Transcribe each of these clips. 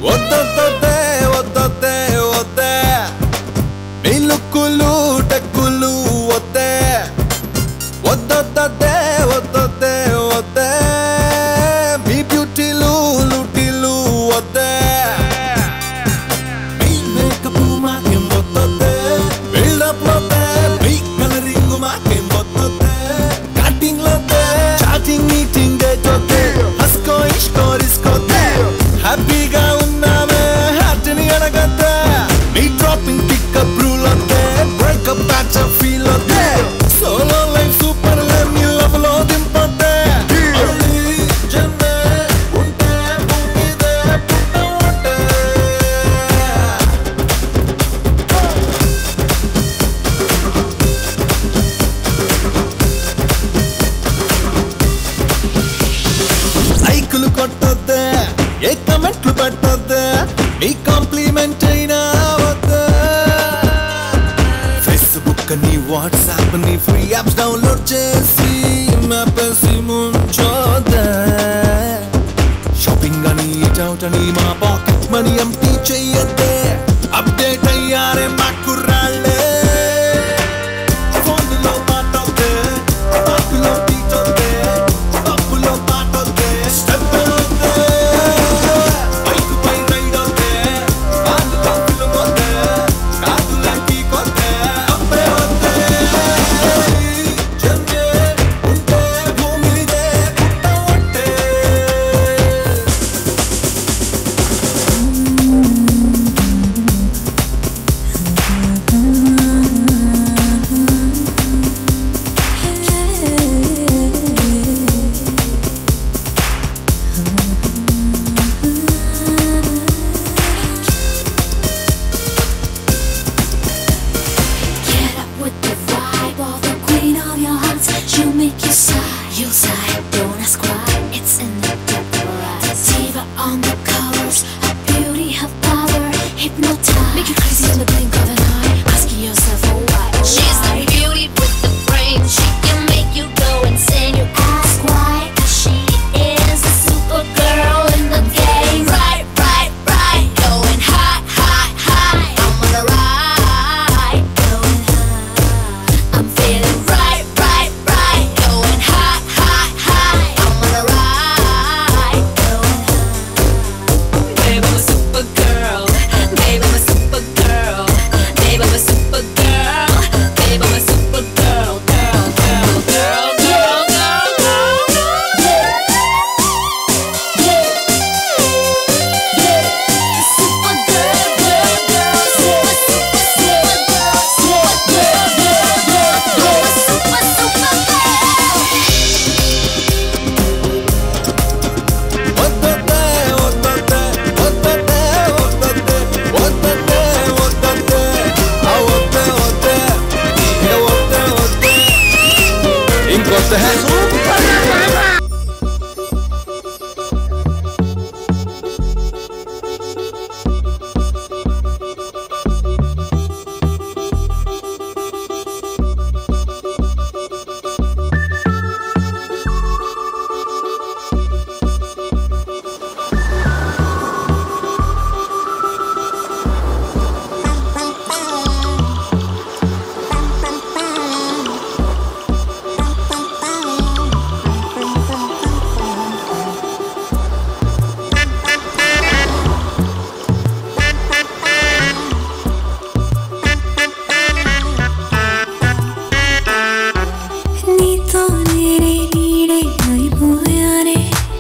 వద్దొద్దే వద్దొద్దే వద్దే మీ లుక్కులు టెక్కులు వద్దే వద్దొద్దే వద్దొద్దే వద్దే మీ బ్యూటీలు లూటీలు వద్దే మీ మేకప్ మాకేం వద్దొద్దే బిల్డప్ వద్దే మీ కలరింగ్ మాకేం వద్దొద్దే కటింగ్ వద్దే చాటింగ్ మీటింగ్ డేట్ వద్దే హస్కో ఇష్కో రిస్కోద్దే హ్యాపీగా ఉన్నామే హార్ట్ని అడగద్దే మీ డ్రాపింగ్ పికప్ రూల్ వద్దే బ్రేకప్ ప్యాచ్ ఫీల్ వద్దే సోలో లైఫ్ సూపర్ మీ లవ్ లో దింపొద్దే మళ్ళీ జన్మే ఉంటే భూమి మీదే పుట్టవట్టే లైకులు కొట్టొద్దే ఏ కమెంట్లు పెట్టొద్దే మీ కాంప్లిమెంట్ అయినా వద్దే ఫేస్బుక్ ని వాట్సాప్ ని ఫ్రీ యాప్స్ డౌన్లోడ్ చేసి మ్యాపేసి ముంచోద్దే షాపింగ్ అని అవుట్ అని మా పాకెట్ మనీ ఎంటీ చెయ్యద్దే అప్డేట్ అయ్యారే మా కుర్రాళ్ళే ఫోన్లో మాటొద్దే పాటలో టీచొద్దే పప్పులో పాటొద్దే స్టెప్ వద్దే బైక్ పై రైడ్ వద్దే బాగా ఫిల్మ్ వద్దే కాదులకి కొద్దే అప్పే వద్దే జన్మే ఉంటే భూమి మీదే పుట్టవట్టే Get up with the vibe of the queen of your hearts. She'll make you sigh, you'll sigh. Don't ask why, it's in the depth of her eyes. Diva on the covers, her beauty, her power, hypnotize. Make you crazy in the blink of an eye. Asking yourself, oh why? Oh She's the why? beauty with the brain. She can make you go insane. You ask why? 'cause she is a super girl in the game. Right, right, right. Going high, high, high. I'm on a ride. Going high. I'm feeling right, right, right. Going high, high, high. I'm on a ride. Going high. Babe, I'm a super girl. Babe, I'm a super girl. Babe, I'm a super girl. Babe, I'm a super girl. Girl, girl, girl, girl, girl, girl, girl. Super girl, girl, girl, super, super, super girl, super girl, girl, girl, girl, super, super girl. వద్దొద్దే వద్దొద్దే వద్దొద్దే వద్దొద్దే వద్దొద్దే వద్దొద్దే ఆ వద్దే వద్దే ఇక వద్దే వద్దే ఇంకొద్దే నీతో నేనే నీడే అయిపోయానే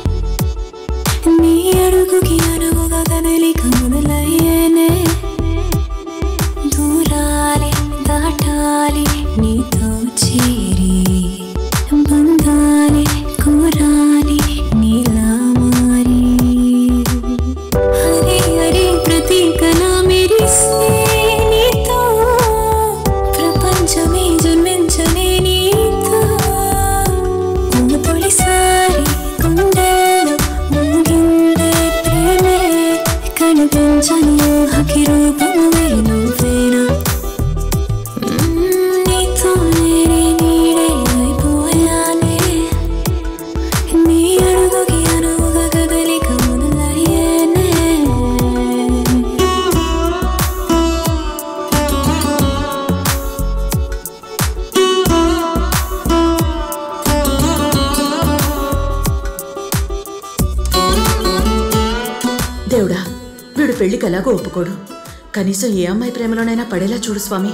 నీ అడుగుకి అడుగుగా కదలిక మొదలయ్యేనే దూరాలి దాటాలి నీతో చేరి బంధాలి కూరాలి నీలా మారి హరి హరి ప్రతీకలా మెరిసే నీతో ప్రపంచమే జన్మించనే నీతో నువ్వు తొలిసారి గుండెలో మూగిందే ప్రేమే కనిపించని ఊహకి రూపమే నువ్వేనా మ్మ్, నీతో నేనే నీడే అయిపోయానే నీ అడుగుకి అనువుగా కదలిక మొదలయ్యేనే దేవుడా వీడు పెళ్లికి ఎలాగో ఒప్పుకోడు కనీసం ఏ అమ్మాయి ప్రేమలోనైనా పడేలా చూడు స్వామి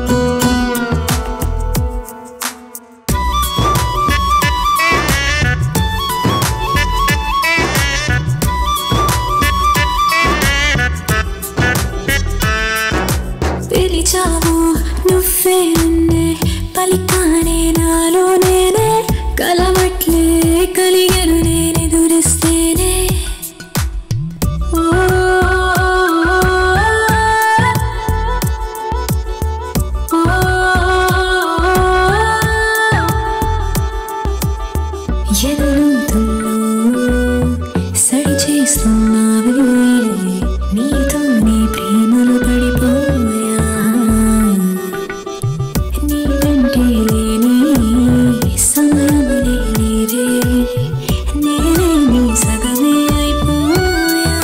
పిలిచావు నువ్వే నన్నే పలికానే నాలో నేనే కలవట్లే కలిగను నేనెదురిస్తేనే ఓ, ఎదురుతున్నా సడి చేస్తున్నావే నీతో నీ ప్రేమలో పడిపోయా నీకంటే లేని సమయము లేనిదే నేనే నీ సగమే అయిపోయా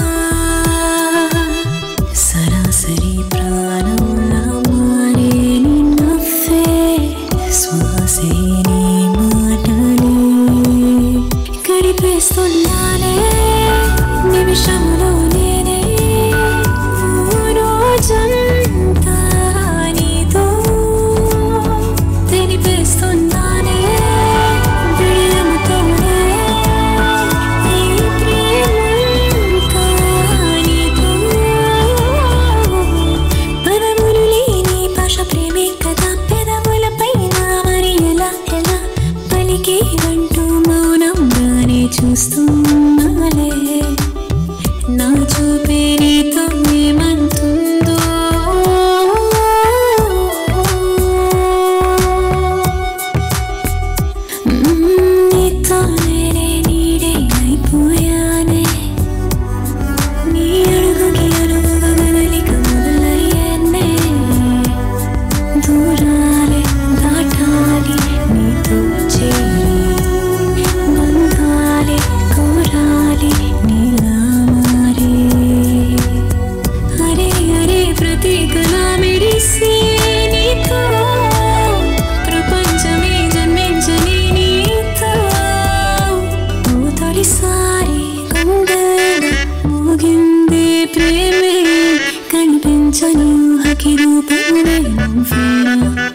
సరాసరి ప్రాణంలా మారే నీ నవ్వే శ్వాసే నీ మాటలే గడిపేస్తున్నానే నిమిషంలో నేనే రోజంతా నీతో తెలిపేస్తున్నానే ప్రియముతోనే ఈ ప్రేమంతా నీతో పదములు లేని భాష ప్రేమే కదా పెదవులపైన మరి ఎలా ఎలా పలికే అంటూ మౌనంగానే చూస్తున్నాలే నా చూపే నీతో ఏమంటుందో నీతో నేనే నీడే అయిపోయానే నీ అడుగుకి అడుగుగా కదలిక మొదలయ్యేనే దూరాలే దాటాలి నీతో చేరి బంధాలే కోరాలి నీలా మారే అరే అరే ప్రతి కళ మెరిసే నీతో ప్రపంచమే జన్మించని నీతో ఓ తొలిసారి గుండెలు మోగిందే ప్రేమే కనిపించని ఊహకి రూపమే నువ్వేనా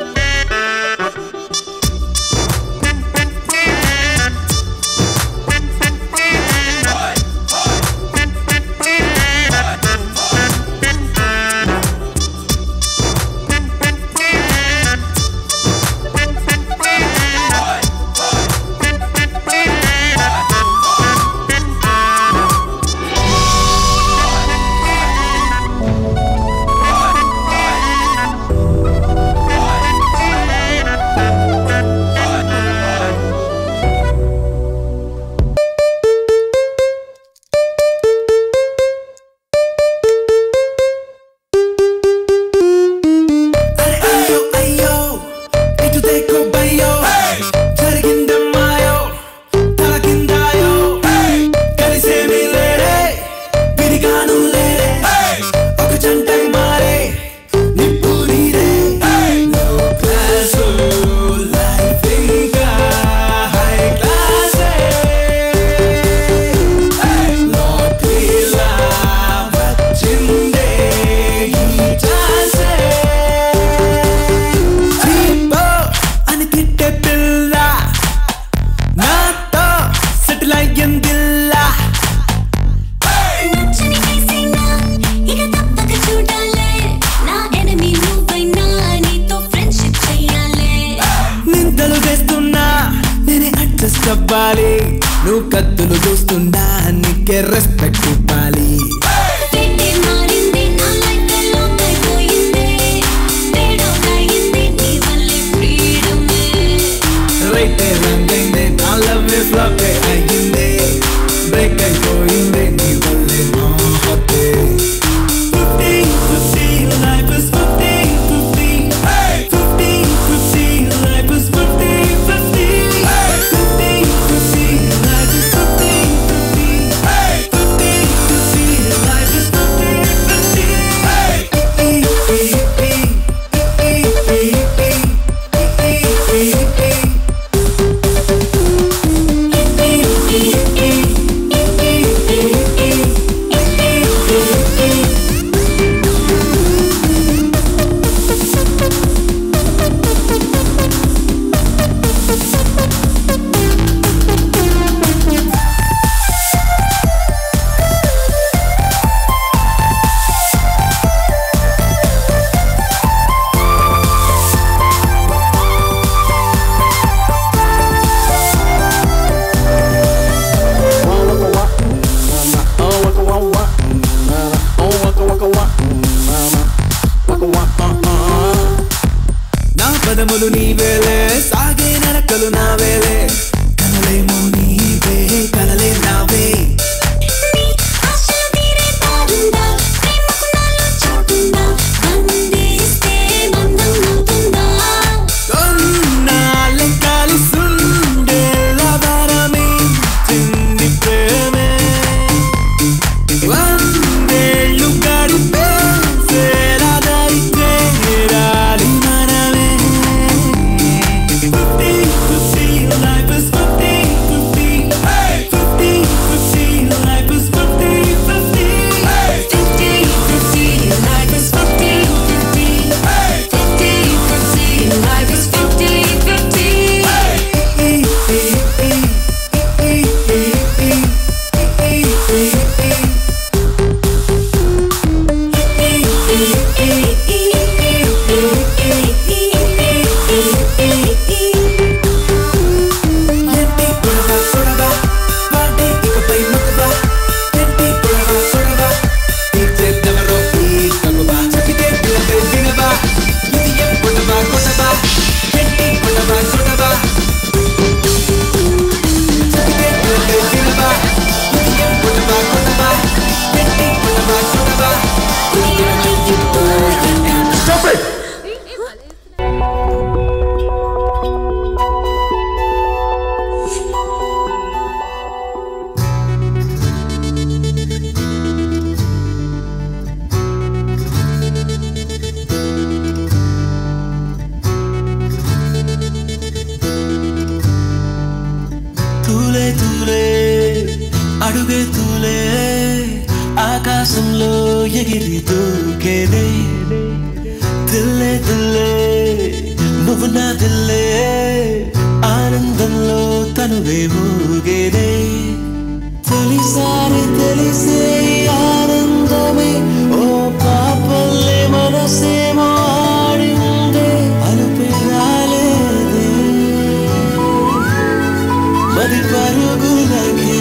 అరే అయ్యో అయ్యో ఇటు దేకో భయ్యో జరిగిందమ్మాయో తల కిందాయో కలిసేమీ లేరే విడిగాను లేరే ఒక జంటై మారే నిప్పు నీరే లో క్లాస్ లైఫ్ ఇంకా హై క్లాస్ లోటిలా వచ్చిందే ఈ ఛాన్సే చీపో అని తిట్టే పిల్ల నాతో సెటిల్ అయ్యిందిల్లా నచ్చని కేసైనా ఇక తప్పక చూడాలే నా ఎనిమి నువ్వైనా నీతో ఫ్రెండ్షిప్ చెయ్యాలే నిందలు వేస్తున్నా నేనే అడ్జస్ట్ అవ్వాలి నువ్వు కత్తులు చూస్తున్నా నీకే రెస్పెక్ట్ ఇవ్వాలి పెట్టే మారింది నా లైఫ్ లాంగ్ అయిపోయింది తేడా అయింది నీ వల్లే ఫ్రీడమే రైటే రంగైందే నా లవ్ ఫ్లాప్ అయ్యిందే బ్రేక్ అయిపోయిందే నీ వల్లే నా హత్తే 50 50 life is 50 50 50 50 life is 50 50 50 50 life is 50 50 50 50 ఎగిరి దూకేనే దిల్లే దిల్లే నువ్వు నా దిల్లే ఆనందంలో తనువే ఊగేనే తొలిసారి తెలిసే ఈ ఆనందమే ఓ పాపల్లే మనసేమో ఆడిందే అలుపే రాలేదే మరి పరుగులకే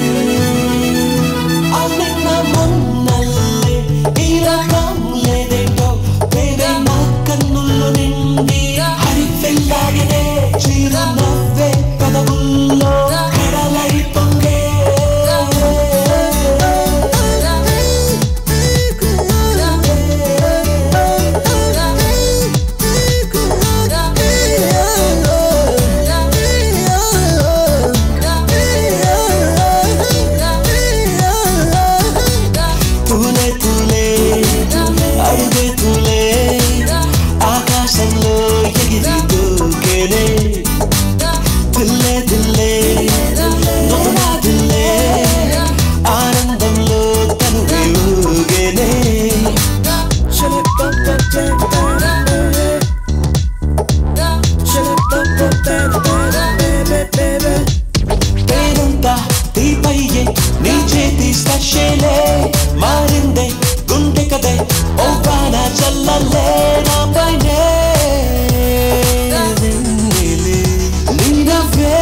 అన్నిన్న మొన్నల్లే ఈ రకం లేదేంటో ప్రేమే నా కన్నుల్లో నిండి హరి వెళ్ళాగినే చిరునవ్వే పెదవుల్లో కడలై పొంగే తూలే తూలే అడుగే తూలే ఆకాశంలో ఎగిరి దూకేనే దిల్లే దిల్లే నువ్వు నా దిల్లే ఆనందంలో తను ఊగేనే పేరుంతా తీపయ్యే నీ చేతి స్పర్శలే మారిందే గుండె కదే ఓ వాన చల్లలే నా పైనే వెన్నెలే, నీ నవ్వే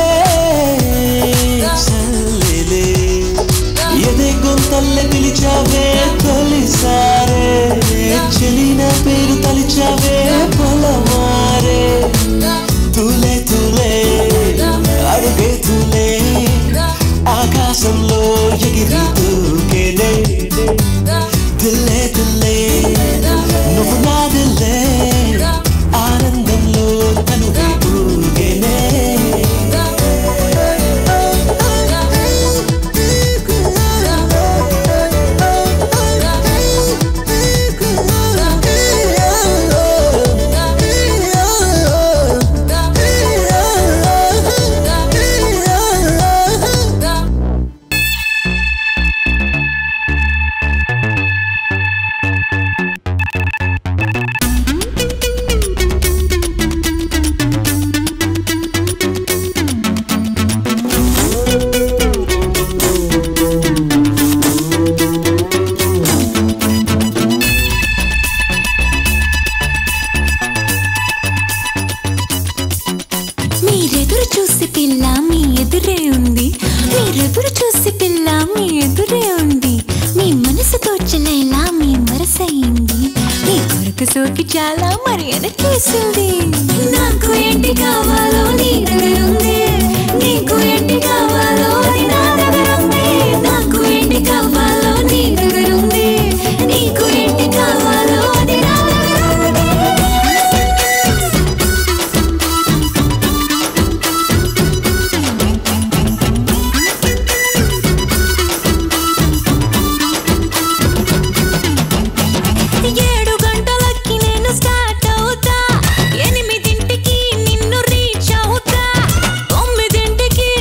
చల్లెలే. ఎదే గొంతల్లె పిలిచావే తొలిసారే చెలిన పేరు తలిచావే పొలమారే తూలే తూలే అడుగే తూలే ఆకాశంలో ఎగిరి దూకేనే దిల్లే దిల్లే నువ్వు నా దిల్లే ఆనందంలో తను ఊగేనే మీరెదురు చూసి పిల్ల మీ ఎదురే ఉంది మీరెదురు చూసి పిల్ల మీ ఎదురే ఉంది మీ మనసు తోచలేలా మీ వరసయింది మీ కొరకు సోకి చాలా మరి వెనకేసింది నాకు ఏంటి కావాలో నీ దగ్గర ఉంది నీకు ఏంటి కావాలో అది నా దగ్గర ఉంది నాకు ఏంటి కావాలో నీ దగ్గర ఉంది నీకు ఏంటి కావాలో అది నా దగ్గర ఉంది ఏడు గంటలకి నేను స్టార్ట్ అవుతా ఎనిమిదింటికి నిన్ను రీచ్ అవుతా తొమ్మిదింటికి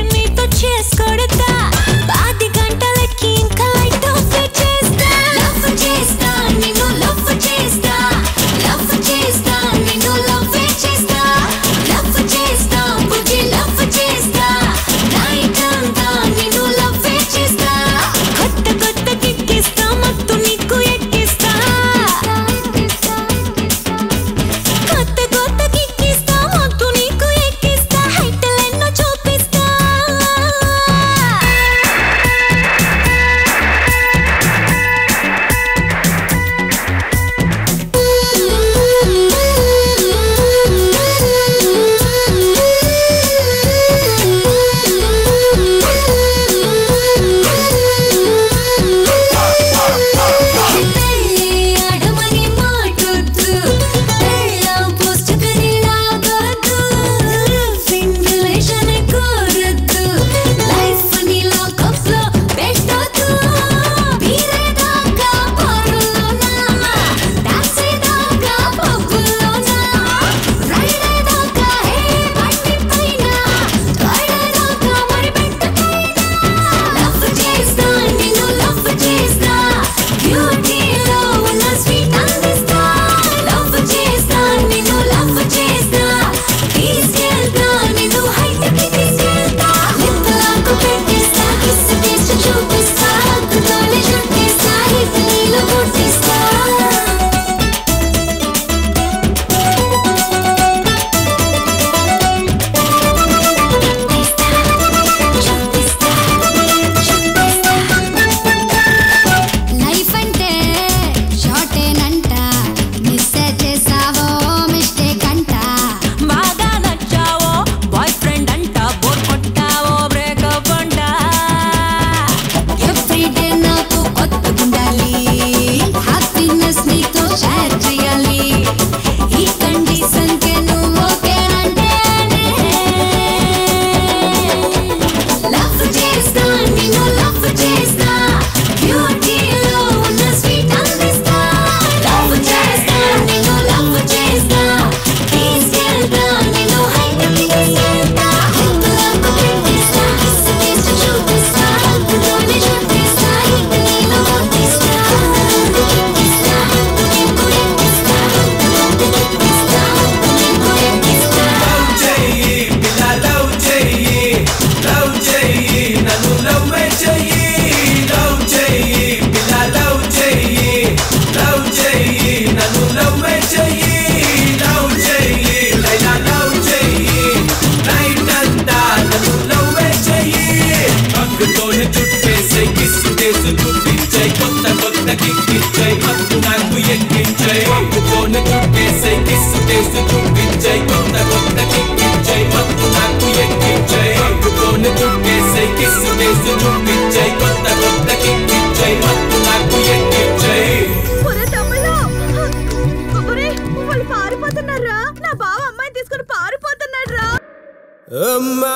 కిక్కిచ్చై మత్తు నాకు ఎక్కించై ఒప్పుకోని చుట్టేసై కిస్సు టేసు చూపించై కొత్త కొత్త కిక్కిచ్చై మత్తు నాకు ఎక్కించై ఒప్పుకోని చుట్టేసై కిస్సు టేసు చూపించై కొత్త కొత్త కిక్కిచ్చై మత్తు నాకు ఎక్కించై ఒరే తమ్ముళ్ళు ఒరే వాళ్ళు పారిపోతున్నారా నా బావ అమ్మాయిని తీసుకుని పారిపోతున్నాడు రా అమ్మా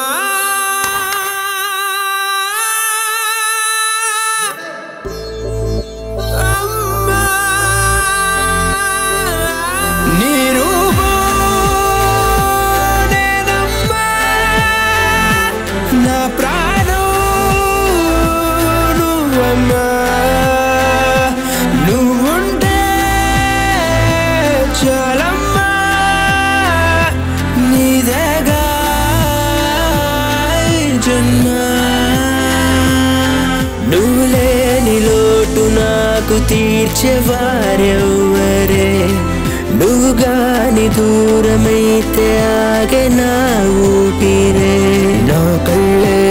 అమ్మా నీ రూపం నేనమ్మా నా ప్రాణం నువ్వమ్మా నువ్వుంటే చాలమ్మా నీదేగా ఈ జన్మ నువ్వు లేని లోటు నాకు తీర్చేవారెవ్వరే నువ్వు గాని దూరమైతే ఆగే నా ఊపిరే నా కళ్ళే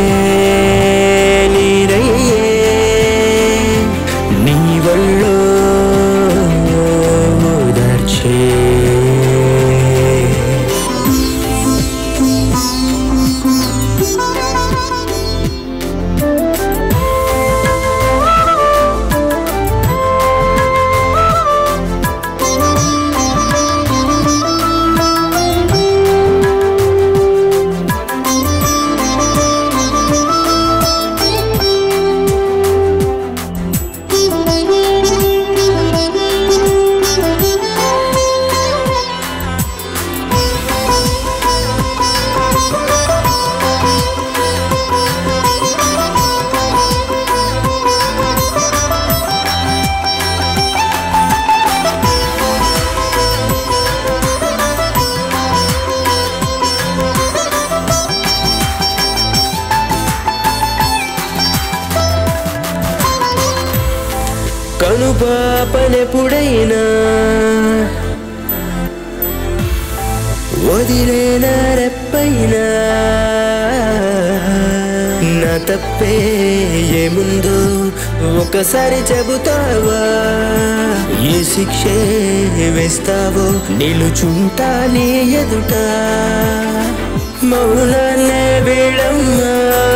నీరయ్యే నీ వల్లో ఓదార్చే కను పాపనెప్పుడైనా వదిలేనా రెప్పైనా నా తప్పే ఏముందో ఒకసారి చెబుతావా ఏ శిక్షే వేస్తావో నిలుచుంటా నీ ఎదుట మౌనాన్నే వీడమ్మా